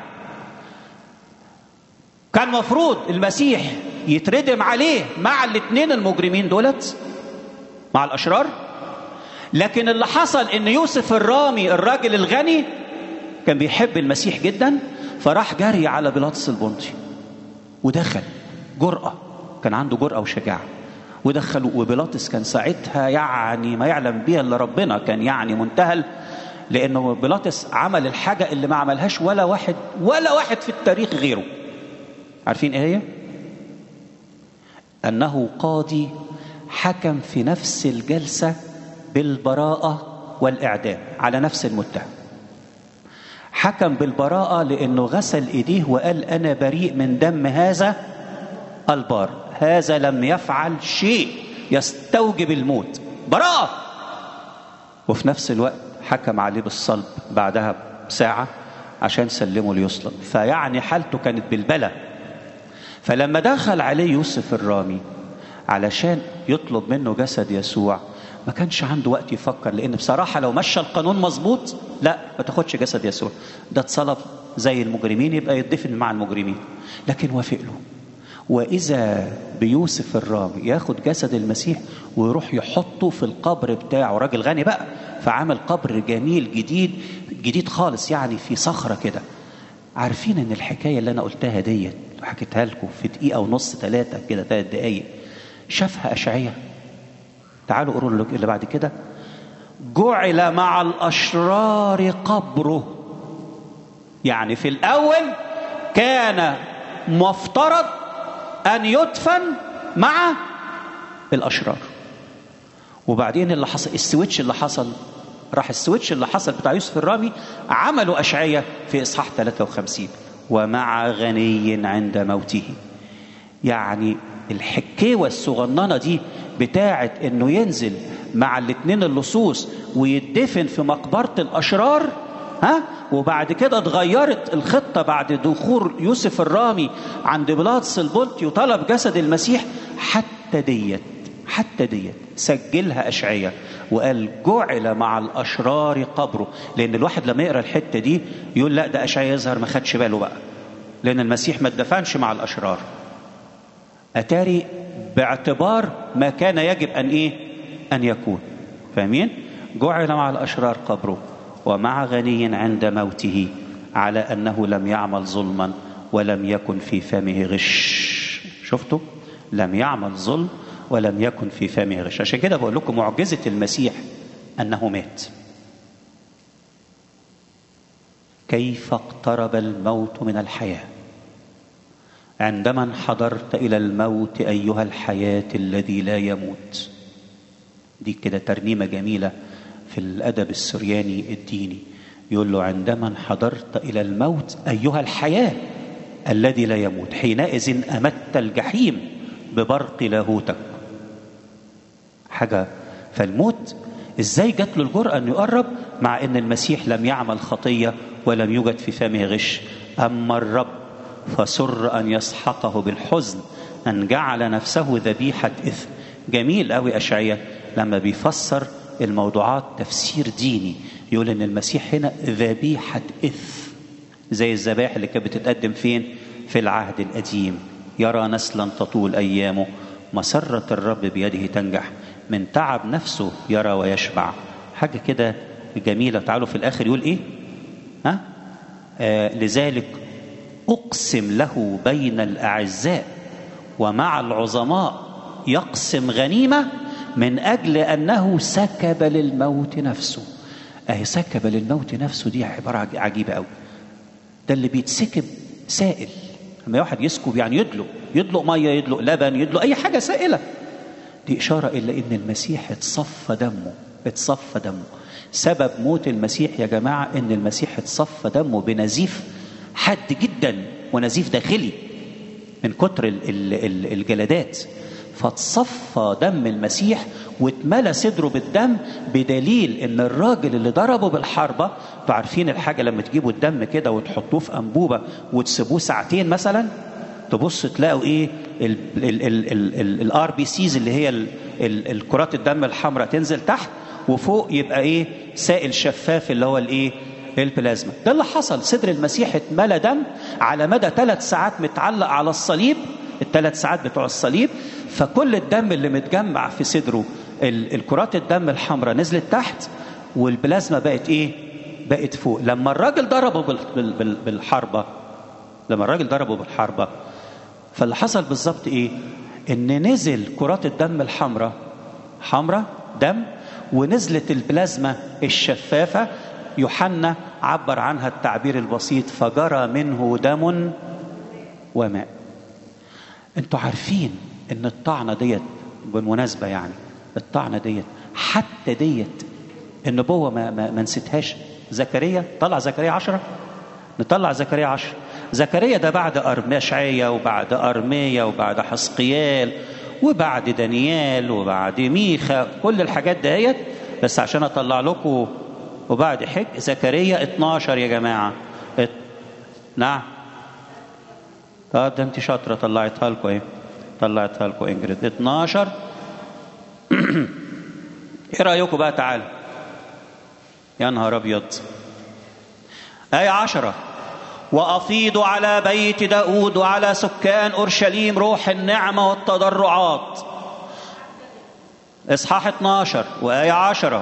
كان مفروض المسيح يتردم عليه مع الاثنين المجرمين دولت مع الاشرار لكن اللي حصل ان يوسف الرامي الراجل الغني كان بيحب المسيح جدا فراح جري على بيلاطس البنطي ودخل جرأة كان عنده جرأة وشجاعة ودخلوا وبيلاطس كان ساعتها يعني ما يعلم بيها الا ربنا كان يعني منتهى لانه بيلاطس عمل الحاجة اللي ما عملهاش ولا واحد ولا واحد في التاريخ غيره عارفين ايه هي؟ انه قاضي حكم في نفس الجلسة بالبراءة والإعدام على نفس المتهم حكم بالبراءة لأنه غسل إيديه وقال أنا بريء من دم هذا البار هذا لم يفعل شيء يستوجب الموت براءة وفي نفس الوقت حكم عليه بالصلب بعدها بساعة عشان سلمه ليصلب فيعني حالته كانت بالبلة فلما دخل عليه يوسف الرامي علشان يطلب منه جسد يسوع ما كانش عنده وقت يفكر لان بصراحه لو مشى القانون مظبوط لا ما تاخدش جسد يسوع ده اتصلب زي المجرمين يبقى يدفن مع المجرمين لكن وافق له واذا بيوسف الرامي ياخد جسد المسيح ويروح يحطه في القبر بتاعه راجل غني بقى فعمل قبر جميل جديد جديد خالص يعني في صخره كده عارفين ان الحكايه اللي انا قلتها ديت حكيتها لكم في دقيقه ونص ثلاثه كده ثلاث دقائق شافها اشعياء تعالوا قولوا له اللي بعد كده جعل مع الاشرار قبره يعني في الاول كان مفترض ان يدفن مع الاشرار وبعدين اللي حصل السويتش اللي حصل راح السويتش اللي حصل بتاع يوسف الرامي عملوا اشعياء في اصحاح 53 ومع غني عند موته يعني الحكاوة الصغننة دي بتاعت انه ينزل مع الاتنين اللصوص ويدفن في مقبرة الاشرار ها وبعد كده اتغيرت الخطة بعد دخول يوسف الرامي عند بلاطس البلطي وطلب جسد المسيح حتى ديت حتى ديت سجلها أشعية وقال جعل مع الأشرار قبره لأن الواحد لما يقرأ الحتة دي يقول لا ده أشعية يظهر ما خدش باله بقى لأن المسيح ما اتدفنش مع الأشرار أتاري باعتبار ما كان يجب أن إيه أن يكون فاهمين جعل مع الأشرار قبره ومع غني عند موته على أنه لم يعمل ظلما ولم يكن في فمه غش شفتوا لم يعمل ظلم ولم يكن في فمه غش عشان كده بقول لكم معجزة المسيح أنه مات كيف اقترب الموت من الحياة عندما انحدرت إلى الموت أيها الحياة الذي لا يموت دي كده ترنيمة جميلة في الأدب السرياني الديني يقول له عندما انحدرت إلى الموت أيها الحياة الذي لا يموت حينئذ أمت الجحيم ببرق لاهوتك حاجة فالموت ازاي جات له الجرأة انه يقرب مع ان المسيح لم يعمل خطية ولم يوجد في فمه غش اما الرب فسر ان يسحقه بالحزن ان جعل نفسه ذبيحة اثم جميل قوي اشعياء لما بيفسر الموضوعات تفسير ديني يقول ان المسيح هنا ذبيحة اثم زي الذبائح اللي كانت بتتقدم فين في العهد القديم يرى نسلا تطول ايامه مسرة الرب بيده تنجح من تعب نفسه يرى ويشبع حاجة كده جميلة تعالوا في الآخر يقول إيه ها آه لذلك أقسم له بين الأعزاء ومع العظماء يقسم غنيمة من أجل أنه سكب للموت نفسه أهي سكب للموت نفسه دي عبارة عجيبة أوي ده اللي بيتسكب سائل لما واحد يسكب يعني يدلق يدلق ميه يدلق لبن يدلق اي حاجه سائله دي اشاره الى ان المسيح اتصفى دمه اتصفى دمه سبب موت المسيح يا جماعه ان المسيح اتصفى دمه بنزيف حاد جدا ونزيف داخلي من كتر ال ال ال الجلدات فاتصفى دم المسيح واتملى صدره بالدم بدليل ان الراجل اللي ضربه بالحربه انتوا عارفين الحاجه لما تجيبوا الدم كده وتحطوه في انبوبه وتسيبوه ساعتين مثلا تبص تلاقوا ايه الار بي سيز اللي هي ال ال الكرات الدم الحمراء تنزل تحت وفوق يبقى ايه سائل شفاف اللي هو الايه البلازما ده اللي حصل صدر المسيح اتملى دم على مدى ثلاث ساعات متعلق على الصليب الثلاث ساعات بتوع الصليب فكل الدم اللي متجمع في صدره الكرات الدم الحمراء نزلت تحت والبلازما بقت ايه بقت فوق لما الراجل ضربه بالحربة لما الراجل ضربه بالحربة فاللي حصل بالظبط ايه ان نزل كرات الدم الحمراء حمراء دم ونزلت البلازما الشفافة يوحنا عبر عنها التعبير البسيط فجرى منه دم وماء انتوا عارفين ان الطعنة ديت بالمناسبة يعني الطعنة ديت حتى ديت النبوة ما, ما, ما نسيتهاش زكريا طلع زكريا عشرة نطلع زكريا عشرة زكريا ده بعد أرمشعية وبعد أرمية وبعد حسقيال وبعد دانيال وبعد ميخا كل الحاجات ديت بس عشان أطلع لكم وبعد حج زكريا 12 يا جماعة ات... نعم طب ده انت شاطرة طلعتها لكم ايه طلعتها لكم انجريد 12 ايه رايكم بقى تعالوا يا نهار ابيض آية عشرة وأفيض على بيت داود وعلى سكان أورشليم روح النعمة والتضرعات إصحاح 12 وآية 10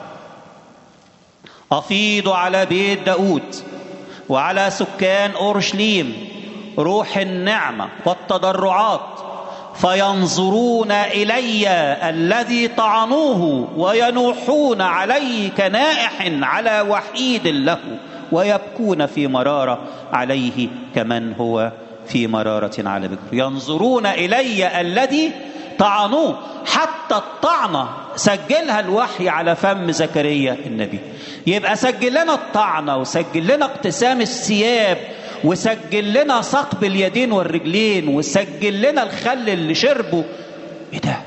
أفيض على بيت داود وعلى سكان أورشليم روح النعمة والتضرعات فينظرون إلي الذي طعنوه وينوحون عليه كنائح على وحيد له ويبكون في مرارة عليه كمن هو في مرارة على بكر ينظرون إلي الذي طعنوه حتى الطعنة سجلها الوحي على فم زكريا النبي يبقى سجل لنا الطعنة وسجل لنا اقتسام الثياب وسجل لنا ثقب اليدين والرجلين وسجل لنا الخل اللي شربه ايه ده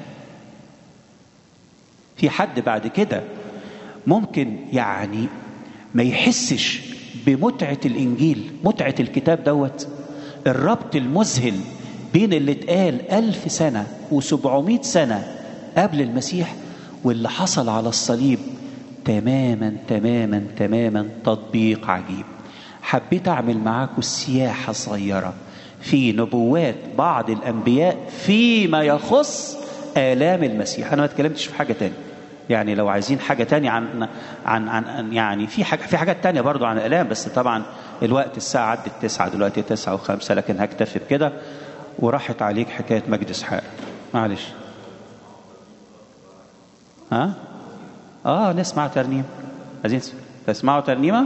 في حد بعد كده ممكن يعني ما يحسش بمتعة الإنجيل متعة الكتاب دوت الربط المذهل بين اللي اتقال ألف سنة وسبعمائة سنة قبل المسيح واللي حصل على الصليب تماما تماما تماما تطبيق عجيب حبيت أعمل معاكم سياحة صغيرة في نبوات بعض الأنبياء فيما يخص آلام المسيح أنا ما اتكلمتش في حاجة تانية يعني لو عايزين حاجة تانية عن عن عن يعني في حاجة في حاجات تانية برضو عن الآلام بس طبعا الوقت الساعة عدت تسعة دلوقتي تسعة وخمسة لكن هكتفي بكده وراحت عليك حكاية مجد إسحاق معلش ها؟ اه نسمع ترنيم عايزين تسمعوا ترنيمة؟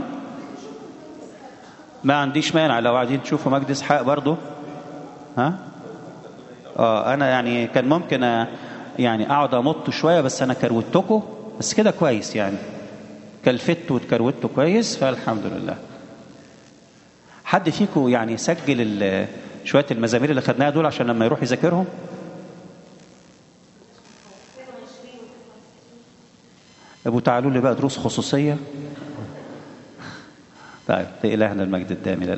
ما عنديش مانع لو عايزين تشوفوا مجد إسحاق برضو ها؟ اه انا يعني كان ممكن أ- يعني اقعد امط شويه بس انا كروتكم بس كده كويس يعني كلفت وتكروته كويس فالحمد لله حد فيكم يعني سجل ال- شويه المزامير اللي خدناها دول عشان لما يروح يذاكرهم ابو تعالوا لي بقى دروس خصوصيه طيب لإلهنا المجد الدائم الى